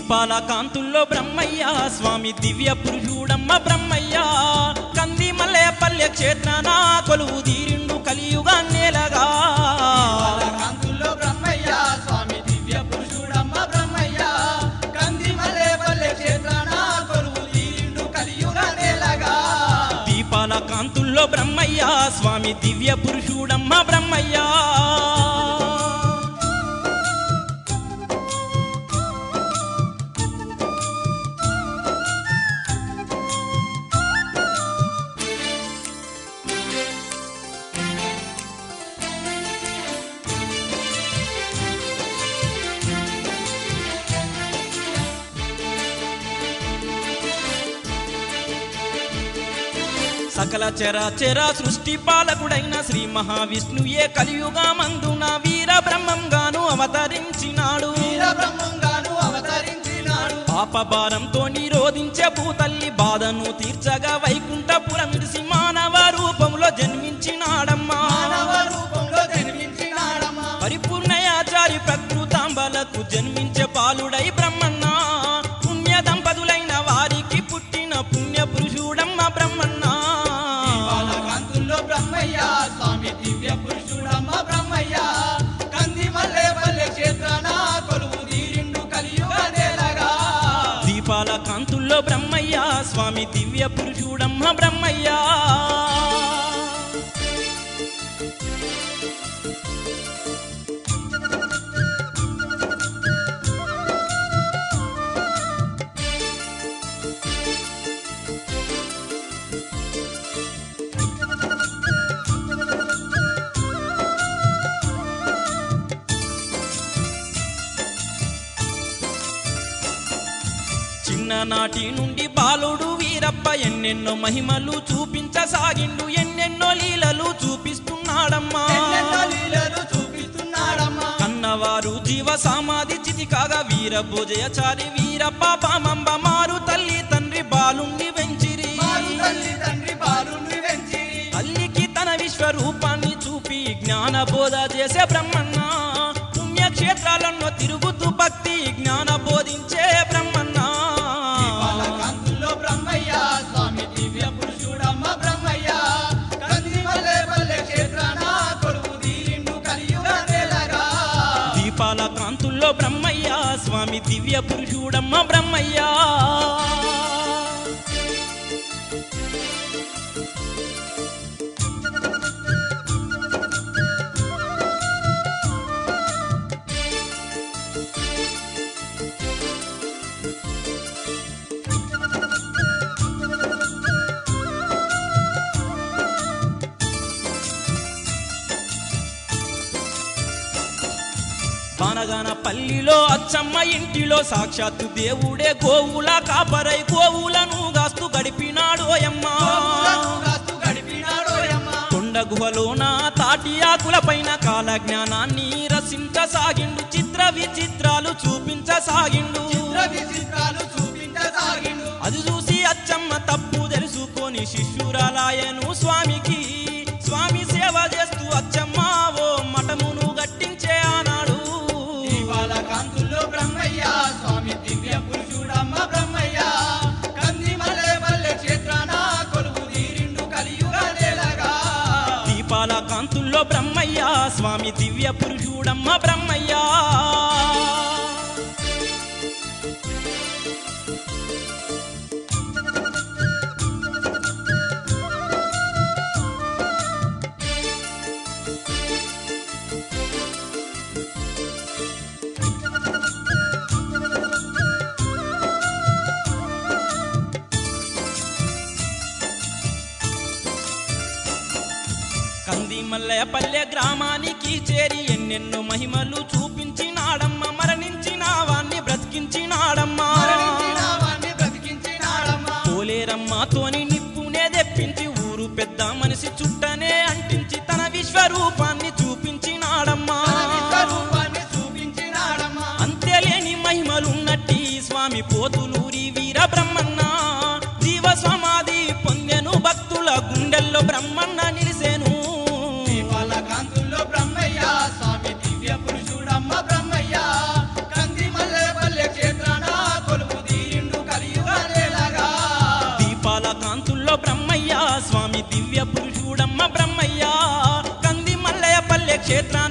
దీపాల కాంతుల్లో బ్రహ్మయ్య స్వామి దివ్య పురుషుడమ్మ బ్రహ్మయ్య కంది మల్లెపల్లె క్షేత్రాన కొలువు తీరిండు కలియుగా నేలగా కాంతుల్లో బ్రహ్మయ్య స్వామి దివ్య పురుషుడమ్మ బ్రహ్మయ్య కంది మల్లె పల్లె క్షేత్రాన కొలువు తీరిండు కలియుగ నేలగా దీపాల కాంతుల్లో బ్రహ్మయ్య స్వామి దివ్య పురుషుడమ్మ బ్రహ్మయ్య సకల చరాచర సృష్టి పాలకుడైన శ్రీ మహావిష్ణుయే కలియుగమందున వీర బ్రహ్మంగాను అవతరించినాడు వీర బ్రహ్మంగాను అవతరించినాడు పాప భారంతో నిరోధించే భూతల్లి బాధను తీర్చగా వైకుంఠపురమిడిసి మానవ రూపంలో జన్మించినాడమ్మా మానవ రూపంలో జన్మించినాడమ్మా పరిపూర్ణయాచారి ప్రకృతాంబలకు జన్మించే పాలుడై బ్రహ్మన్న పుణ్య దంపతులైన వారికి పుట్టిన పుణ్య పురుషుడమ్మ బ్రహ్మన్న దీపాల కాంతుల్లో బ్రహ్మయ్య స్వామి దివ్య పురుషుడమ్మ బ్రహ్మయ్య కంది మల్లె పల్లె క్షేత్రాన కొలువు తీరిండు కలియుగ నేలగా దీపాల కాంతుల్లో బ్రహ్మయ్య స్వామి దివ్య పురుషుడమ్మ బ్రహ్మయ్య చిన్ననాటి నుండి బాలుడు వీరప్ప ఎన్నెన్నో మహిమలు చూపించసాగిండు ఎన్నెన్నో లీలలు చూపిస్తున్నాడమ్మా ఎన్నెన్నో లీలలు చూపిస్తున్నాడమ్మా కన్నవారు జీవ సమాధి చితి కాగా వీర భోజయచారి వీర పాపమంబ మారు తల్లి తండ్రి బాలుండి వెంచిరి మారు తల్లి తండ్రి బాలుని వెంచి తల్లికి తన విశ్వరూపాన్ని చూపి జ్ఞాన బోధ చేసే బ్రహ్మన్న పుణ్యక్షేత్రాలను తిరుగుతూ భక్తి జ్ఞాన బోధించే బ్రహ్మన్న దీపాల కాంతుల్లో బ్రహ్మయ్య స్వామి దివ్య పురుషుడమ్మ బ్రహ్మయ్య కంది మల్లె పల్లె క్షేత్రాన కొలువు తీరిండు కలియుగ నేలగా దీపాల కాంతుల్లో బ్రహ్మయ్య స్వామి దివ్య పురుషుడమ్మ బ్రహ్మయ్య పానగాన పల్లిలో అచ్చమ్మ ఇంటిలో సాక్షాత్తు దేవుడే గోవుల కాపరై గోవులను గాస్తూ గడిపినాడు ఓయమ్మ గోవులను కాస్తూ గడిపినాడోయమ్మ కొండ గుహలోన తాటి ఆకుల పైన కాల జ్ఞానాన్ని రసించసాగిండు చిత్ర విచిత్రాలు చూపించసాగిండు చిత్ర విచిత్రాలు చూపించసాగిండు అది చూసి అచ్చమ్మ తప్పు తెలుసుకొని శిష్యురాలాయను స్వామికి స్వామి సేవ చేస్తూ అచ్చమ్మ ఓ మఠమును గట్టించే ఆనాడు దీపాల కాంతుల్లో బ్రహ్మయ్య స్వామి దివ్య పురుషుడమ్మ బ్రహ్మయ్య కంది మల్లె పల్లె క్షేత్రాన కొలువు తీరిండు కలియుగ నేలగా దీపాల కాంతుల్లో బ్రహ్మయ్య స్వామి దివ్య పురుషుడమ్మ బ్రహ్మయ్య కంది మల్లెపల్లె గ్రామానికి చేరి ఎన్నెన్నో మహిమలు చూపించినాడమ్మ మరణించిన వాణ్ణి బ్రతికించినాడమ్మా మరణించిన వాణ్ణి బ్రతికించినాడమ్మా పోలేరమ్మతోని నిప్పునే తెప్పించి ఊరు పెద్ద మనిషి చుట్టనే అంటించి తన విశ్వరూపాన్ని చూపించినాడమ్మా తన విశ్వరూపాన్ని చూపించినాడమ్మా అంతేలేని మహిమలున్నట్టి స్వామి పోతులూరి వీర బ్రహ్మన్న జీవ సమాధి పొందెను భక్తుల గుండెల్లో బ్రహ్మన్న నిలిసెను దీపాల కాంతుల్లో బ్రహ్మయ్య స్వామి దివ్య పురుషుడమ్మ బ్రహ్మయ్య కంది మల్లె పల్లె క్షేత్రాన క్షేత్ర